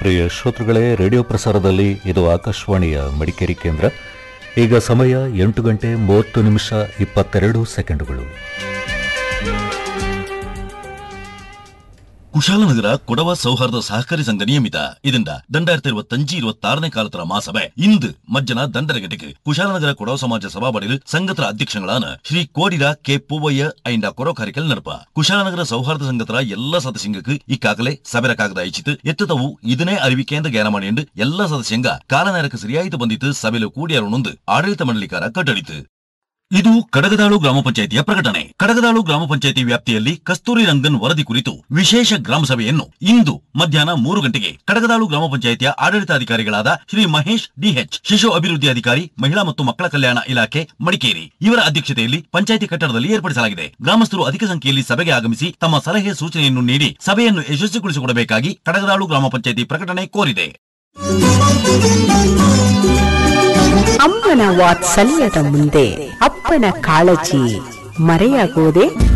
ಪ್ರಿಯ ಶ್ರೋತೃಗಳೇ ರೇಡಿಯೋ ಪ್ರಸಾರದಲ್ಲಿ ಇದು ಆಕಾಶವಾಣಿಯ ಮಡಿಕೇರಿ ಕೇಂದ್ರ ಈಗ ಸಮಯ ಎಂಟು ಗಂಟೆ ಮೂವತ್ತು ನಿಮಿಷ ಇಪ್ಪತ್ತೆರಡು ಸೆಕೆಂಡುಗಳು ಕುಶಾಲನಗರ ಕೊಡವ ಸೌಹಾರ್ದ ಸಹಕಾರಿ ಸಂಘ ನಿಯಮಿತ ಇದರಿಂದ രണ്ടായിരത്തി ഇരുപത്തഞ്ച് ഇരുപത്തി ആറിനെ കാലത്തുള്ള മാസഭ ഇന്ന് മജ്ജന ദണ്ഡരഗട്ടിക്ക് കുശാലനഗര കൊടവ സമാജ സഭാപടിയിൽ സംഘത്ര അധ്യക്ഷങ്ങളാണ് ശ്രീ കോടിര കെ പൂവയ്യ അയിന്റെ ಕೊರೋ ಕಾರ್ಯಕ್ರಮ ನಡಪ ಕುಶಾಲನಗರ ಸೌಹಾರ್ದ ಸಂಘತರ ಎಲ್ಲ ಸದಸ್ಯಂಗಕ್ಕೆ ಈಗಾಗಲೇ ಸಭೆರ ಕಾಗದ ಅಯಚಿತ್ತು ಎತ್ತತವು ಇದನ್ನೇ ಅರಿವಿಕೆಯಿಂದ ಜ್ಞಾನ ಮಾಡಿಂಡು ಎಲ್ಲ ಸದಸ್ಯಂಗ ಕಾಲನೇರಕ್ಕೆ ಸರಿಯಾಯಿತು ಬಂದಿತ್ತು ಸಭೆಲು ಕೂಡಿಯಾರೊಂದು ಆಡಳಿತ ಮಂಡಳಿಕಾರ ಕಟ್ಟಳಿತು ಇದು ಕಡಗದಾಳು ಗ್ರಾಮ ಪಂಚಾಯಿತಿಯ ಪ್ರಕಟಣೆ ಕಡಗದಾಳು ಗ್ರಾಮ ಪಂಚಾಯಿತಿ ವ್ಯಾಪ್ತಿಯಲ್ಲಿ ಕಸ್ತೂರಿ ರಂಗನ್ ವರದಿ ಕುರಿತು ವಿಶೇಷ ಗ್ರಾಮ ಸಭೆಯನ್ನು ಇಂದು ಮಧ್ಯಾಹ್ನ ಮೂರು ಗಂಟೆಗೆ ಕಡಗದಾಳು ಗ್ರಾಮ ಪಂಚಾಯಿತಿಯ ಆಡಳಿತಾಧಿಕಾರಿಗಳಾದ ಶ್ರೀ ಮಹೇಶ್ ಡಿಎಚ್ ಶಿಶು ಅಭಿವೃದ್ಧಿ ಅಧಿಕಾರಿ ಮಹಿಳಾ ಮತ್ತು ಮಕ್ಕಳ ಕಲ್ಯಾಣ ಇಲಾಖೆ ಮಡಿಕೇರಿ ಇವರ ಅಧ್ಯಕ್ಷತೆಯಲ್ಲಿ ಪಂಚಾಯಿತಿ ಕಟ್ಟಡದಲ್ಲಿ ಏರ್ಪಡಿಸಲಾಗಿದೆ ಗ್ರಾಮಸ್ಥರು ಅಧಿಕ ಸಂಖ್ಯೆಯಲ್ಲಿ ಸಭೆಗೆ ಆಗಮಿಸಿ ತಮ್ಮ ಸಲಹೆ ಸೂಚನೆಯನ್ನು ನೀಡಿ ಸಭೆಯನ್ನು ಯಶಸ್ವಿಗೊಳಿಸಿಕೊಡಬೇಕಾಗಿ ಕಡಗದಾಳು ಗ್ರಾಮ ಪಂಚಾಯಿತಿ ಪ್ರಕಟಣೆ ಕೋರಿದೆ ಅಮ್ಮನ ವಾತ್ಸಲ್ಯದ ಮುಂದೆ ಅಪ್ಪನ ಕಾಳಜಿ ಮರೆಯಾಗುವುದೇ